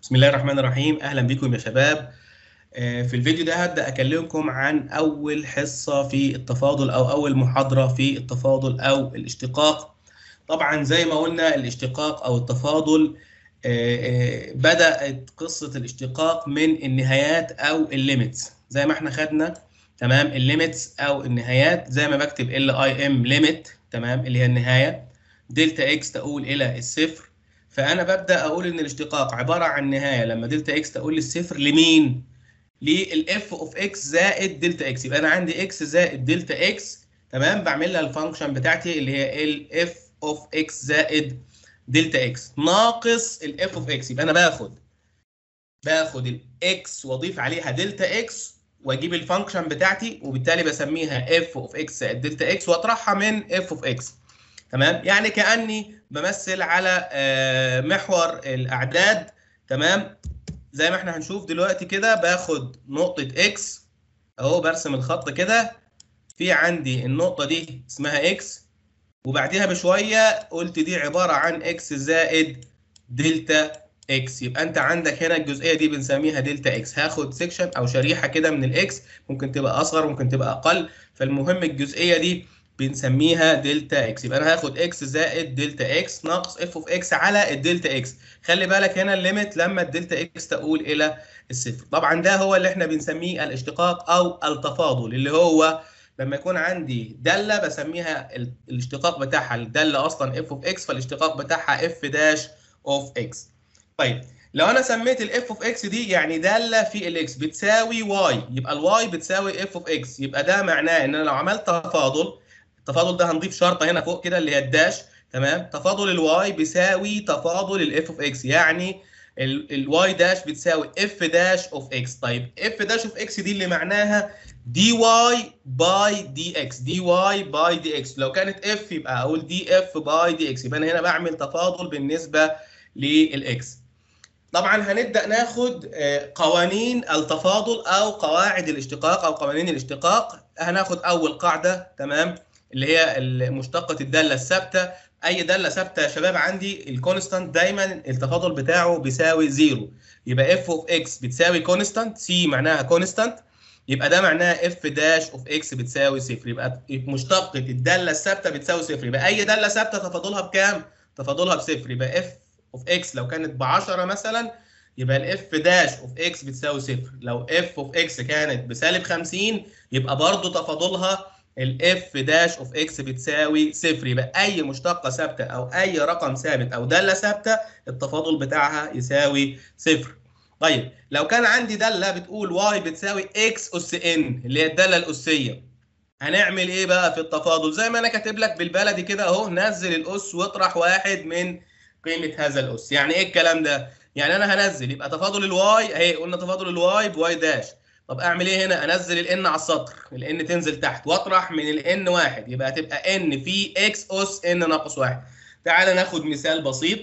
بسم الله الرحمن الرحيم اهلا بكم يا شباب آه، في الفيديو ده هبدا اكلمكم عن اول حصه في التفاضل او اول محاضره في التفاضل او الاشتقاق طبعا زي ما قلنا الاشتقاق او التفاضل آه، آه، بدات قصه الاشتقاق من النهايات او الليميتس زي ما احنا خدنا تمام الليميتس او النهايات زي ما بكتب ال اي ام ليميت تمام اللي هي النهايه دلتا اكس تؤول الى الصفر فانا ببدا اقول ان الاشتقاق عباره عن نهايه لما دلتا اكس تقول للصفر لمين للاف اوف اكس زائد دلتا اكس يبقى انا عندي اكس زائد دلتا اكس تمام بعمل لها الفانكشن بتاعتي اللي هي الاف اوف اكس زائد دلتا اكس ناقص الاف اوف اكس يبقى انا باخد باخد الاكس واضيف عليها دلتا اكس واجيب الفانكشن بتاعتي وبالتالي بسميها اف اوف اكس زائد دلتا اكس واطرحها من اف اوف اكس تمام يعني كاني بمثل على آه، محور الاعداد تمام زي ما احنا هنشوف دلوقتي كده باخد نقطه اكس اهو برسم الخط كده في عندي النقطه دي اسمها اكس وبعديها بشويه قلت دي عباره عن اكس زائد دلتا اكس يبقى انت عندك هنا الجزئيه دي بنسميها دلتا اكس هاخد سيكشن او شريحه كده من الاكس ممكن تبقى اصغر ممكن تبقى اقل فالمهم الجزئيه دي بنسميها دلتا اكس يبقى انا هاخد اكس زائد دلتا اكس ناقص اف اوف اكس على الدلتا اكس خلي بالك هنا الليميت لما الدلتا اكس تؤول الى الصفر طبعا ده هو اللي احنا بنسميه الاشتقاق او التفاضل اللي هو لما يكون عندي داله بسميها ال- الاشتقاق بتاعها الداله اصلا اف اوف اكس فالاشتقاق بتاعها اف داش اوف اكس طيب لو انا سميت الاف اوف اكس دي يعني داله في الاكس بتساوي واي يبقى الواي بتساوي اف اوف اكس يبقى ده معناه ان انا لو عملت تفاضل التفاضل ده هنضيف شرطه هنا فوق كده اللي هي الداش تمام تفاضل الواي بيساوي تفاضل الاف اوف اكس يعني الواي داش بتساوي اف داش اوف اكس طيب اف داش اوف اكس دي اللي معناها دي واي باي دي اكس دي واي باي دي اكس لو كانت اف يبقى اقول دي اف باي دي اكس يبقى انا هنا بعمل تفاضل بالنسبه للاكس طبعا هنبدا ناخد آه، قوانين التفاضل او قواعد الاشتقاق او قوانين الاشتقاق هناخد اول قاعده تمام اللي هي مشتقه الداله الثابته اي داله ثابته يا شباب عندي الكونستانت دايما التفاضل بتاعه بيساوي زيرو يبقى اف اوف اكس بتساوي كونستانت سي معناها كونستانت يبقى ده معناها اف داش اوف اكس بتساوي صفر يبقى مشتقه الداله الثابته بتساوي صفر يبقى اي داله ثابته تفاضلها بكام؟ تفاضلها بصفر يبقى اف اوف اكس لو كانت ب 10 مثلا يبقى الاف داش اوف اكس بتساوي صفر لو اف اوف اكس كانت بسالب 50 يبقى برضه تفاضلها الاف داش اوف اكس بتساوي صفر يبقى اي مشتقه ثابته او اي رقم ثابت او داله ثابته التفاضل بتاعها يساوي صفر طيب لو كان عندي داله بتقول واي بتساوي اكس اس ان اللي هي الداله الاسيه هنعمل ايه بقى في التفاضل زي ما انا كاتب لك بالبلدي كده اهو نزل الاس واطرح واحد من قيمه هذا الاس يعني ايه الكلام ده يعني انا هنزل يبقى تفاضل الواي اهي قلنا تفاضل الواي بواي داش طب اعمل ايه هنا انزل الان على السطر الان تنزل تحت واطرح من الان واحد يبقى هتبقى ان في اكس اس ان ناقص واحد تعال ناخد مثال بسيط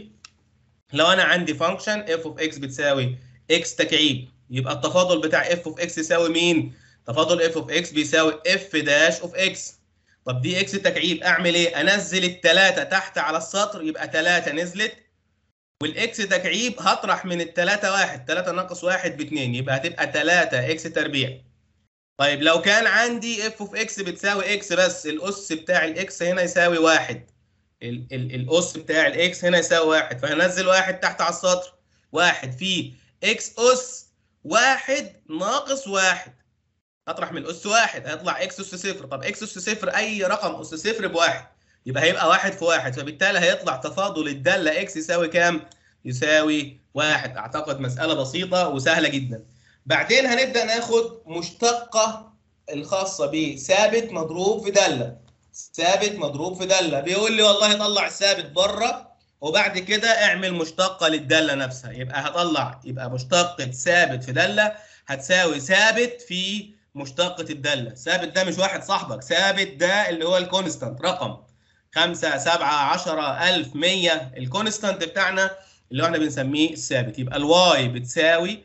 لو انا عندي فانكشن اف اوف اكس بتساوي اكس تكعيب يبقى التفاضل بتاع اف اوف اكس يساوي مين تفاضل اف اوف اكس بيساوي اف داش اوف اكس طب دي اكس تكعيب اعمل ايه انزل الثلاثه تحت على السطر يبقى 3 نزلت والاكس تكعيب هطرح من الثلاثة واحد 3 ناقص واحد باتنين يبقى هتبقى 3 اكس تربيع طيب لو كان عندي اف اوف اكس بتساوي اكس بس الاس بتاع الاكس هنا يساوي واحد ال ال الاس بتاع الاكس هنا يساوي واحد فهنزل واحد تحت على السطر واحد في اكس اس واحد ناقص واحد اطرح من الاس واحد هيطلع اكس اس صفر طب اكس اس صفر اي رقم اس صفر بواحد يبقى هيبقى واحد في واحد فبالتالي هيطلع تفاضل الداله اكس يساوي كام؟ يساوي واحد اعتقد مساله بسيطه وسهله جدا. بعدين هنبدا ناخد مشتقه الخاصه بثابت مضروب في داله. ثابت مضروب في داله بيقول لي والله طلع الثابت بره وبعد كده اعمل مشتقه للداله نفسها يبقى هطلع يبقى مشتقه ثابت في داله هتساوي ثابت في مشتقه الداله، ثابت ده مش واحد صاحبك، ثابت ده اللي هو الكونستانت رقم 5 7 10 1000 100 الكونستانت بتاعنا اللي هو احنا بنسميه الثابت يبقى الواي بتساوي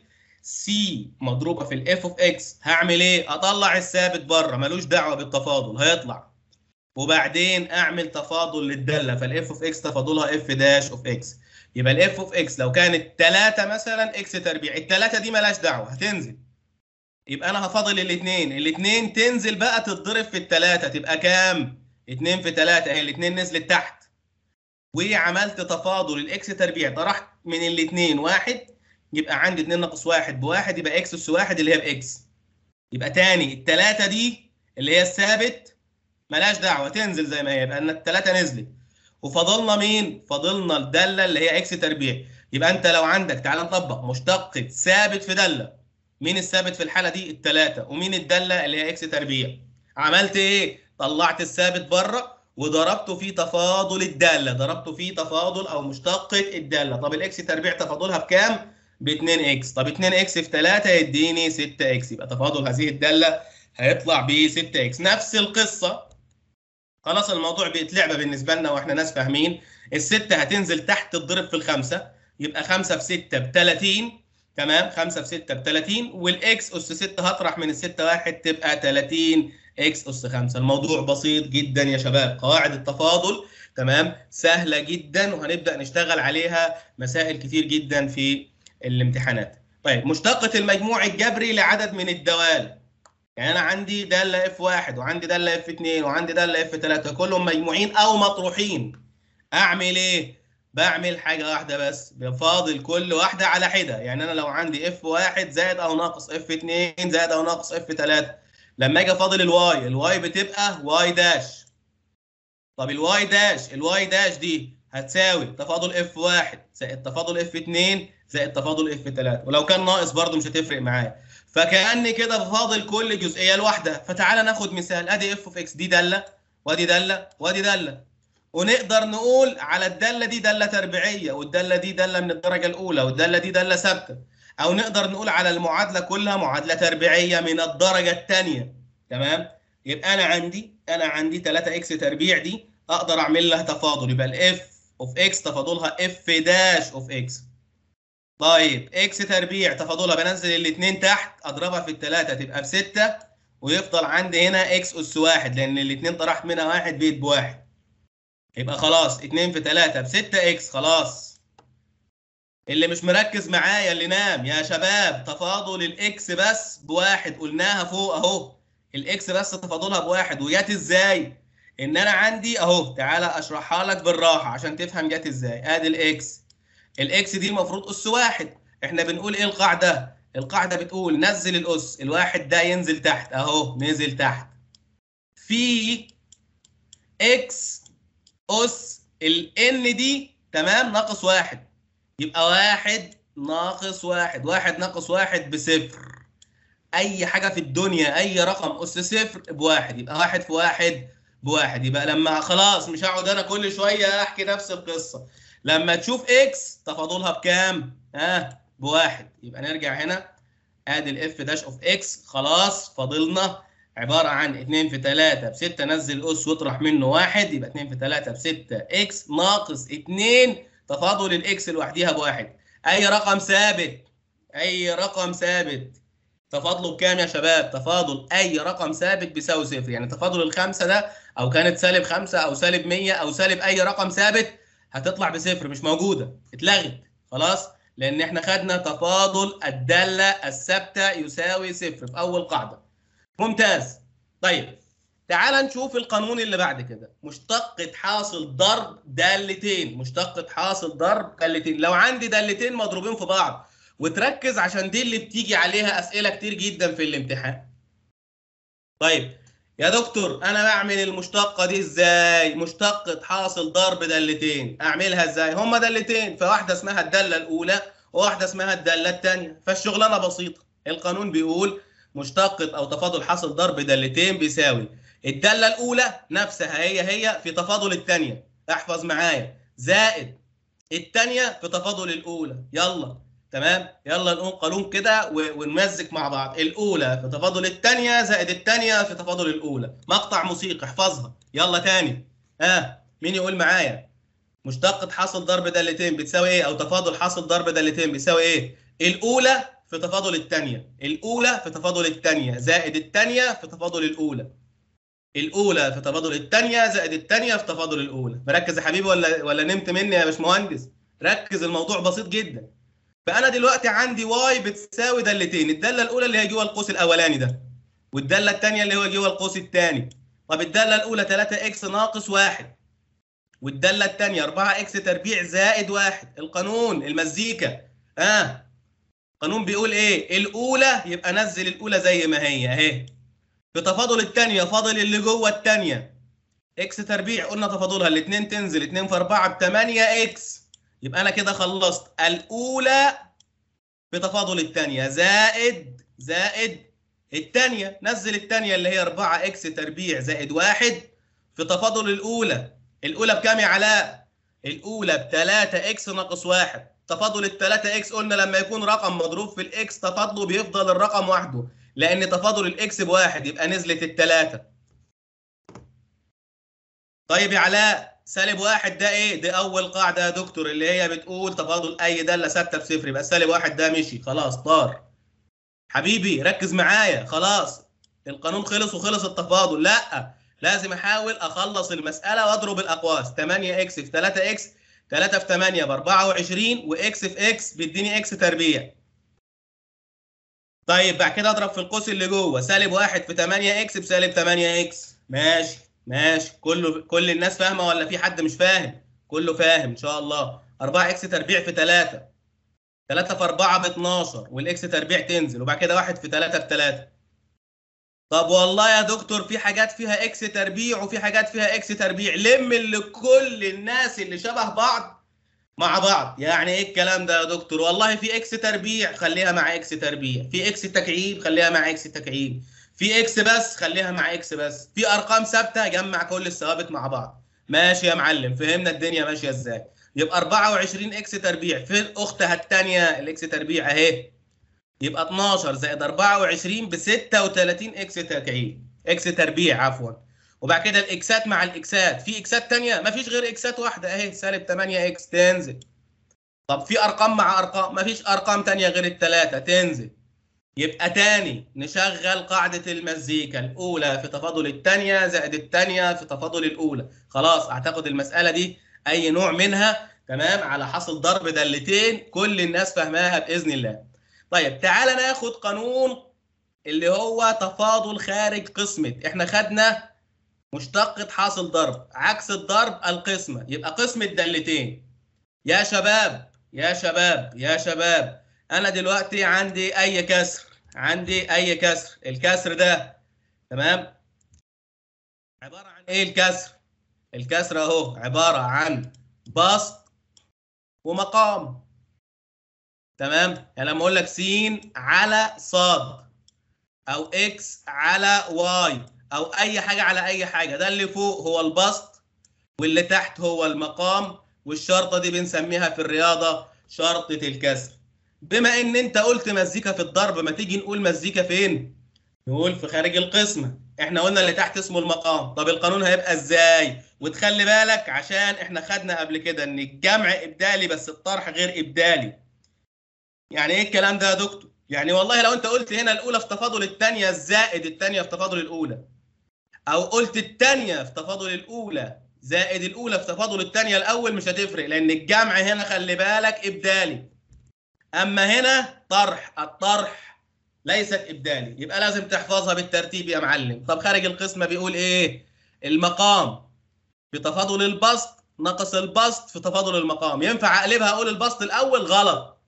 سي مضروبه في الاف اوف اكس هعمل ايه؟ اطلع الثابت بره ملوش دعوه بالتفاضل هيطلع وبعدين اعمل تفاضل للداله فالاف اوف اكس تفاضلها اف داش اوف اكس يبقى الاف اوف اكس لو كانت 3 مثلا اكس تربيع الثلاثه دي مالهاش دعوه هتنزل يبقى انا هفاضل الاثنين الاثنين تنزل بقى تتضرب في الثلاثه تبقى كام 2 في 3 اهي الاثنين نزلت تحت وعملت تفاضل الاكس تربيع طرحت من الاثنين واحد يبقى عندي 2 ناقص 1 بواحد يبقى اكس اس 1 اللي هي باكس يبقى تاني الثلاثه دي اللي هي الثابت ملهاش دعوه تنزل زي ما هي يبقى ان الثلاثه نزلت وفاضلنا مين؟ فاضلنا الداله اللي هي اكس تربيع يبقى انت لو عندك تعال نطبق مشتقة ثابت في داله مين الثابت في الحاله دي؟ الثلاثه ومين الداله اللي هي اكس تربيع عملت ايه؟ طلعت الثابت بره وضربته في تفاضل الداله ضربته في تفاضل او مشتقة الداله طب الاكس تربيع تفاضلها بكام؟ ب 2 اكس طب 2 اكس في 3 يديني 6 اكس يبقى تفاضل هذه الداله هيطلع ب 6 اكس نفس القصه خلاص الموضوع بقت لعبه بالنسبه لنا واحنا ناس فاهمين الستة هتنزل تحت تضرب في الخمسة يبقى 5 في 6 ب 30 تمام 5 في 6 ب 30 والاكس اس 6 هطرح من الستة واحد تبقى 30 اكس اس 5 الموضوع بسيط جدا يا شباب قواعد التفاضل تمام سهله جدا وهنبدا نشتغل عليها مسائل كتير جدا في الامتحانات طيب مشتقة المجموع الجبري لعدد من الدوال يعني انا عندي داله اف 1 وعندي داله اف 2 وعندي داله اف 3 كلهم مجموعين او مطروحين اعمل ايه بعمل حاجه واحده بس بفاضل كل واحده على حده يعني انا لو عندي اف 1 زائد او ناقص اف 2 زائد او ناقص اف 3 لما اجي افاضل الواي الواي بتبقى واي داش طب الواي داش الواي داش دي هتساوي تفاضل اف 1 زائد تفاضل اف 2 زائد تفاضل اف 3 ولو كان ناقص برده مش هتفرق معايا فكاني كده بفاضل كل جزئيه لوحدها فتعالى ناخد مثال ادي اف اوف اكس دي داله وادي داله وادي داله ونقدر نقول على الداله دي داله تربيعيه والداله دي داله من الدرجه الاولى والداله دي داله ثابته او نقدر نقول على المعادله كلها معادله تربيعيه من الدرجه الثانيه تمام يبقى انا عندي انا عندي 3 اكس تربيع دي اقدر اعمل لها تفاضل يبقى الاف اوف اكس تفاضلها اف داش اوف اكس طيب اكس تربيع تفاضلها بنزل الاثنين تحت اضربها في الثلاثه تبقى بسته ويفضل عندي هنا اكس اس واحد لان الاثنين طرحت منها واحد بيت بواحد يبقى خلاص 2 في 3 ب 6 اكس خلاص اللي مش مركز معايا اللي نام يا شباب تفاضل الاكس بس بواحد قلناها فوق اهو الاكس بس تفاضلها بواحد وجت ازاي؟ ان انا عندي اهو تعالى اشرحها لك بالراحه عشان تفهم جت ازاي ادي الاكس الاكس دي المفروض اس واحد احنا بنقول ايه القاعده القاعده بتقول نزل الاس الواحد ده ينزل تحت اهو نزل تحت في اكس اس الان دي تمام ناقص واحد يبقى واحد ناقص واحد واحد ناقص واحد بصفر اي حاجه في الدنيا اي رقم اس صفر بواحد يبقى واحد في واحد بواحد يبقى لما خلاص مش هقعد انا كل شويه احكي نفس القصه لما تشوف اكس تفاضلها بكام؟ ها آه بواحد يبقى نرجع هنا ادي الاف داش اوف اكس خلاص فاضلنا عباره عن 2 في 3 ب 6 نزل الاس واطرح منه واحد يبقى 2 في 3 ب 6 اكس ناقص 2 تفاضل الاكس لوحديها بواحد اي رقم ثابت اي رقم ثابت تفاضله بكام يا شباب؟ تفاضل اي رقم ثابت بيساوي صفر يعني تفاضل الخمسه ده او كانت سالب 5 او سالب 100 او سالب اي رقم ثابت هتطلع بصفر مش موجوده اتلغت خلاص لان احنا خدنا تفاضل الداله الثابته يساوي صفر في اول قاعده ممتاز طيب تعال نشوف القانون اللي بعد كده مشتقة حاصل ضرب دالتين مشتقة حاصل ضرب دالتين لو عندي دالتين مضروبين في بعض وتركز عشان دي اللي بتيجي عليها اسئله كتير جدا في الامتحان طيب يا دكتور انا بعمل المشتقه دي ازاي مشتقه حاصل ضرب دالتين اعملها ازاي هما دالتين فواحده اسمها الداله الاولى وواحده اسمها الداله الثانيه فالشغلانه بسيطه القانون بيقول مشتقه او تفاضل حاصل ضرب دالتين بيساوي الداله الاولى نفسها هي هي في تفاضل الثانيه احفظ معايا زائد الثانيه في تفاضل الاولى يلا تمام يلا نقول قانون كده ونمزج مع بعض الاولى في تفاضل الثانيه زائد الثانيه في تفاضل الاولى مقطع موسيقى احفظها يلا تاني ها آه. مين يقول معايا مشتقة حاصل ضرب دالتين بتساوي ايه او تفاضل حاصل ضرب دالتين بيساوي ايه الاولى في تفاضل الثانيه الاولى في تفاضل الثانيه زائد الثانيه في تفاضل الاولى الاولى في تفاضل الثانيه زائد الثانيه في تفاضل الاولى مركز يا حبيبي ولا ولا نمت مني يا باشمهندس ركز الموضوع بسيط جدا فانا دلوقتي عندي واي بتساوي دالتين الداله الاولى اللي هي جوه القوس الاولاني ده والداله الثانيه اللي هو جوه القوس الثاني طب الداله الاولى 3 اكس ناقص 1 والداله الثانيه 4 اكس تربيع زائد 1 القانون المزيكا ها آه. قانون بيقول ايه الاولى يبقى نزل الاولى زي ما هي اهي في تفاضل الثانيه فاضل اللي جوه الثانيه اكس تربيع قلنا تفاضلها الاثنين تنزل 2 في 4 ب 8 اكس يبقى انا كده خلصت الاولى في تفاضل الثانيه زائد زائد الثانيه نزل الثانيه اللي هي 4 اكس تربيع زائد 1 في تفاضل الاولى الاولى بكام يا علاء الاولى ب 3 اكس ناقص 1 تفاضل ال 3 اكس قلنا لما يكون رقم مضروب في الاكس تفاضله بيفضل الرقم وحده لان تفاضل الاكس بواحد يبقى نزلت الثلاثه طيب يا علاء سالب واحد ده ايه؟ دي أول قاعدة يا دكتور اللي هي بتقول تفاضل أي دالة ثابتة بصفر يبقى سالب واحد ده مشي خلاص طار. حبيبي ركز معايا خلاص القانون خلص وخلص التفاضل لا لازم أحاول أخلص المسألة وأضرب الأقواس 8 إكس في 3 إكس 3 في 8 ب 24 وإكس في إكس بيديني إكس تربيع. طيب بعد كده أضرب في القوس اللي جوه سالب واحد في 8 إكس بسالب 8 إكس ماشي ماشي كله كل الناس فاهمه ولا في حد مش فاهم كله فاهم ان شاء الله 4 اكس تربيع في 3 3 في 4 ب 12 والاكس تربيع تنزل وبعد كده 1 في 3 في 3 طب والله يا دكتور في حاجات فيها اكس تربيع وفي حاجات فيها اكس تربيع لم اللي كل الناس اللي شبه بعض مع بعض يعني ايه الكلام ده يا دكتور والله في اكس تربيع خليها مع اكس تربيع في اكس تكعيب خليها مع اكس تكعيب في اكس بس خليها مع اكس بس في ارقام ثابته جمع كل الثوابت مع بعض ماشي يا معلم فهمنا الدنيا ماشيه ازاي يبقى 24 اكس تربيع في اختها الثانيه الاكس تربيع اهي يبقى 12 زائد 24 ب 36 اكس تكعيب اكس تربيع عفوا وبعد كده الاكسات مع الاكسات في اكسات ثانيه مفيش غير اكسات واحده اهي سالب 8 اكس تنزل طب في ارقام مع ارقام مفيش ارقام ثانيه غير الثلاثه تنزل يبقى تاني نشغل قاعدة المزيكا الأولى في تفاضل الثانية زائد الثانية في تفاضل الأولى خلاص أعتقد المسألة دي أي نوع منها تمام على حاصل ضرب دالتين كل الناس فاهماها بإذن الله طيب تعالى ناخد قانون اللي هو تفاضل خارج قسمة احنا خدنا مشتقة حاصل ضرب عكس الضرب القسمة يبقى قسمة دالتين يا شباب يا شباب يا شباب انا دلوقتي عندي اي كسر عندي اي كسر الكسر ده تمام عباره عن ايه الكسر الكسر اهو عباره عن بسط ومقام تمام يعني لما اقول لك س على ص او اكس على واي او اي حاجه على اي حاجه ده اللي فوق هو البسط واللي تحت هو المقام والشرطه دي بنسميها في الرياضه شرطه الكسر بما ان انت قلت مزيكا في الضرب ما تيجي نقول مزيكا فين نقول في خارج القسمه احنا قلنا اللي تحت اسمه المقام طب القانون هيبقى ازاي وتخلي بالك عشان احنا خدنا قبل كده ان الجمع ابدالي بس الطرح غير ابدالي يعني ايه الكلام ده يا دكتور يعني والله لو انت قلت هنا الاولى في تفاضل الثانيه زائد الثانيه في تفاضل الاولى او قلت الثانيه في تفاضل الاولى زائد الاولى في تفاضل الثانيه الاول مش هتفرق لان الجمع هنا خلي بالك ابدالي اما هنا طرح الطرح ليست ابدالي يبقى لازم تحفظها بالترتيب يا معلم طب خارج القسمه بيقول ايه المقام بتفاضل البسط ناقص البسط في تفاضل المقام ينفع اقلبها اقول البسط الاول غلط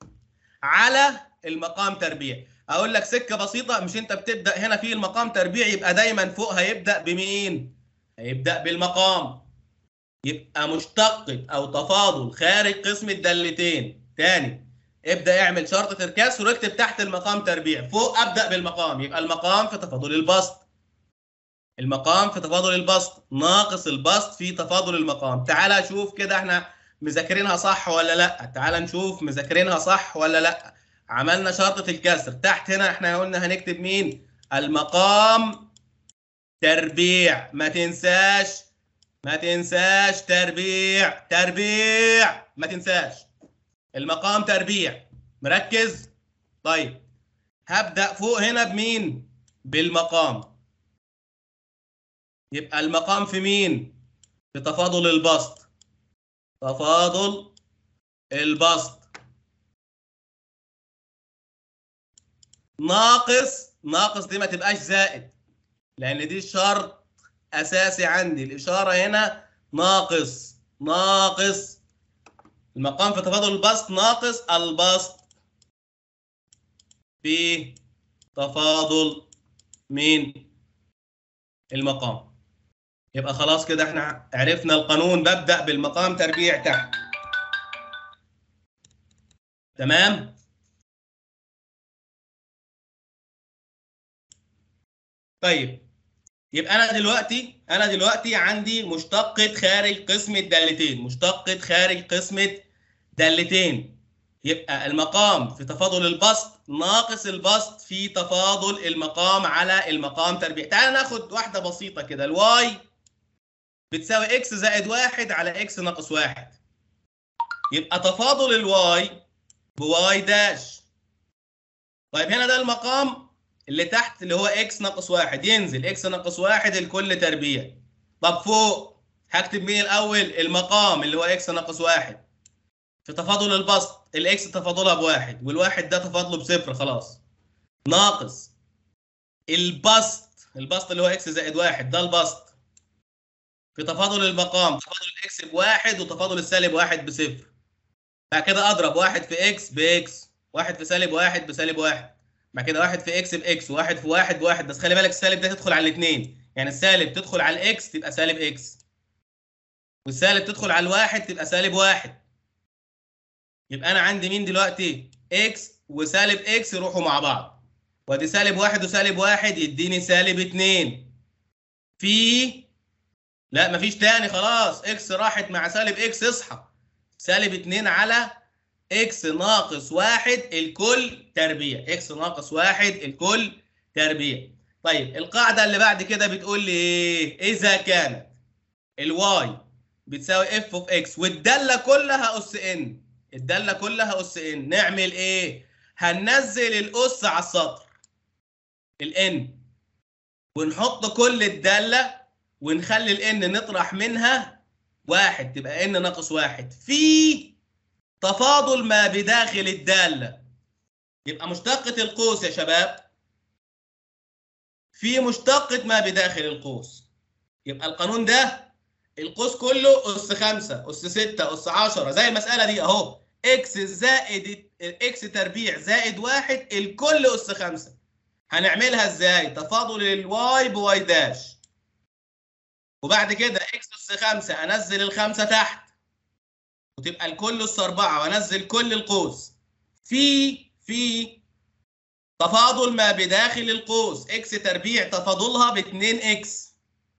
على المقام تربيع اقول لك سكه بسيطه مش انت بتبدا هنا في المقام تربيع يبقى دايما فوق هيبدا بمين هيبدا بالمقام يبقى مشتقة او تفاضل خارج قسم الدالتين تاني ابدا اعمل شرطه الكسر واكتب تحت المقام تربيع فوق ابدا بالمقام يبقى المقام في تفاضل البسط المقام في تفاضل البسط ناقص البسط في تفاضل المقام تعالى شوف كده احنا مذاكرينها صح ولا لا تعالى نشوف مذاكرينها صح ولا لا عملنا شرطه الكسر تحت هنا احنا قلنا هنكتب مين المقام تربيع ما تنساش ما تنساش تربيع تربيع ما تنساش المقام تربيع مركز طيب هبدأ فوق هنا بمين بالمقام يبقى المقام في مين في تفاضل البسط تفاضل البسط ناقص ناقص دي ما تبقاش زائد لان دي شرط اساسي عندي الاشاره هنا ناقص ناقص المقام في تفاضل البسط ناقص البسط في تفاضل من المقام يبقى خلاص كده احنا عرفنا القانون ببدأ بالمقام تربيع تحت تمام طيب يبقى انا دلوقتي انا دلوقتي عندي مشتقة خارج قسمة دالتين مشتقة خارج قسمة دالتين يبقى المقام في تفاضل البسط ناقص البسط في تفاضل المقام على المقام تربيع تعال ناخد واحدة بسيطة كده الواي بتساوي اكس زائد واحد على اكس ناقص واحد يبقى تفاضل الواي بواي داش طيب هنا ده المقام اللي تحت اللي هو اكس ناقص واحد ينزل اكس ناقص واحد الكل تربيع طب فوق هكتب مين الاول المقام اللي هو اكس ناقص واحد في تفاضل البسط الاكس تفاضلها بواحد والواحد ده تفاضله بصفر خلاص ناقص البسط البسط اللي هو اكس زائد واحد ده البسط في تفاضل المقام تفاضل الاكس بواحد وتفاضل السالب واحد بصفر بعد كده اضرب واحد في اكس باكس واحد في سالب واحد بسالب واحد بعد كده واحد في اكس باكس وواحد في واحد بواحد بس خلي بالك السالب ده تدخل على الاثنين يعني السالب تدخل على الاكس تبقى سالب اكس والسالب تدخل على الواحد تبقى سالب واحد يبقى انا عندي مين دلوقتي اكس وسالب اكس يروحوا مع بعض وادي سالب واحد وسالب واحد يديني سالب اتنين في لا مفيش تاني خلاص اكس راحت مع سالب اكس اصحى سالب اتنين على اكس ناقص واحد الكل تربيع اكس ناقص واحد الكل تربيع طيب القاعدة اللي بعد كده بتقول لي ايه اذا كانت الواي بتساوي اف اوف اكس والدالة كلها اس ان الدالة كلها اس ان نعمل ايه هننزل الاس على السطر الان ونحط كل الدالة ونخلي الان نطرح منها واحد تبقى ان ناقص واحد في تفاضل ما بداخل الدالة يبقى مشتقة القوس يا شباب في مشتقة ما بداخل القوس يبقى القانون ده القوس كله أس خمسة أس ستة أس عشرة زي المسألة دي أهو إكس زائد إكس تربيع زائد واحد الكل أس خمسة هنعملها إزاي؟ تفاضل الواي بواي داش وبعد كده إكس أس خمسة أنزل الخمسة تحت وتبقى الكل أس أربعة وأنزل كل القوس في في تفاضل ما بداخل القوس إكس تربيع تفاضلها ب 2 إكس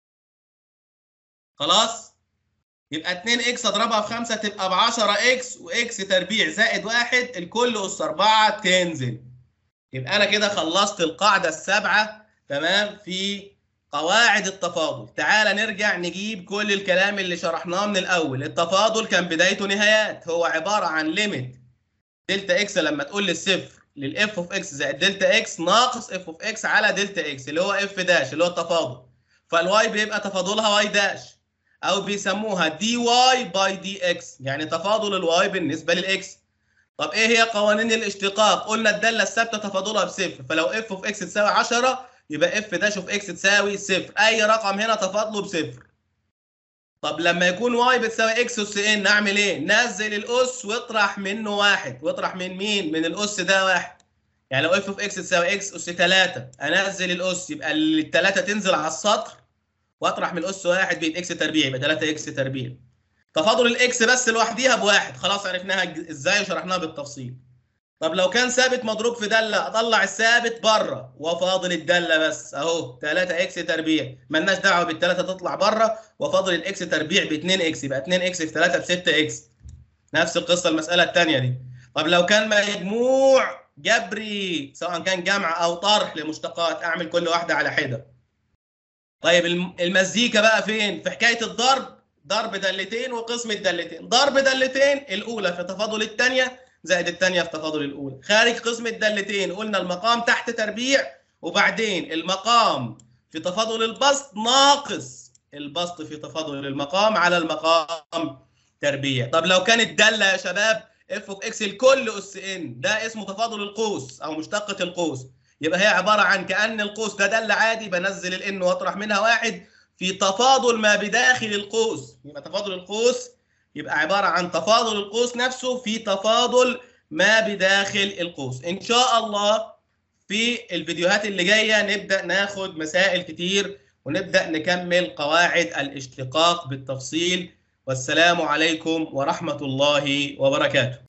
خلاص يبقى 2 اكس اضربها في 5 تبقى ب 10 اكس واكس تربيع زائد 1 الكل اس 4 تنزل يبقى انا كده خلصت القاعده السابعه تمام في قواعد التفاضل تعال نرجع نجيب كل الكلام اللي شرحناه من الاول التفاضل كان بدايته نهايات هو عباره عن ليميت دلتا اكس لما تقول للصفر للاف اوف اكس زائد دلتا اكس ناقص اف اوف اكس على دلتا اكس اللي هو اف داش اللي هو التفاضل فالواي بيبقى تفاضلها واي داش او بيسموها دي واي باي دي اكس يعني تفاضل الواي بالنسبه للاكس طب ايه هي قوانين الاشتقاق قلنا الداله الثابته تفاضلها بصفر فلو اف اوف اكس تساوي 10 يبقى اف داش اوف اكس تساوي صفر اي رقم هنا تفاضله بصفر طب لما يكون واي بتساوي اكس اس ان نعمل ايه نزل الاس واطرح منه واحد واطرح من مين من الاس ده واحد يعني لو اف اوف اكس تساوي اكس اس 3 انزل الاس يبقى الثلاثه تنزل على السطر واطرح من الاس واحد بيت اكس تربيع يبقى 3 اكس تربيع تفاضل الاكس بس لوحديها بواحد خلاص عرفناها ازاي وشرحناها بالتفصيل طب لو كان ثابت مضروب في داله اطلع الثابت بره وفاضل الداله بس اهو 3 اكس تربيع مالناش دعوه بالثلاثه تطلع بره وفاضل الاكس تربيع ب 2 اكس يبقى 2 اكس في 3 ب 6 اكس نفس القصه المساله الثانيه دي طب لو كان مجموع جبري سواء كان جمع او طرح لمشتقات اعمل كل واحده على حده طيب المزيكا بقى فين في حكايه الضرب ضرب دالتين وقسم الدالتين ضرب دالتين الاولى في تفاضل الثانيه زائد الثانيه في تفاضل الاولى خارج قسم الدالتين قلنا المقام تحت تربيع وبعدين المقام في تفاضل البسط ناقص البسط في تفاضل المقام على المقام تربيع طب لو كانت داله يا شباب اف اوف اكس الكل اس ان ده اسمه تفاضل القوس او مشتقه القوس يبقى هي عباره عن كان القوس ده داله عادي بنزل الان واطرح منها واحد في تفاضل ما بداخل القوس يبقى تفاضل القوس يبقى عباره عن تفاضل القوس نفسه في تفاضل ما بداخل القوس ان شاء الله في الفيديوهات اللي جايه نبدا ناخد مسائل كتير ونبدا نكمل قواعد الاشتقاق بالتفصيل والسلام عليكم ورحمه الله وبركاته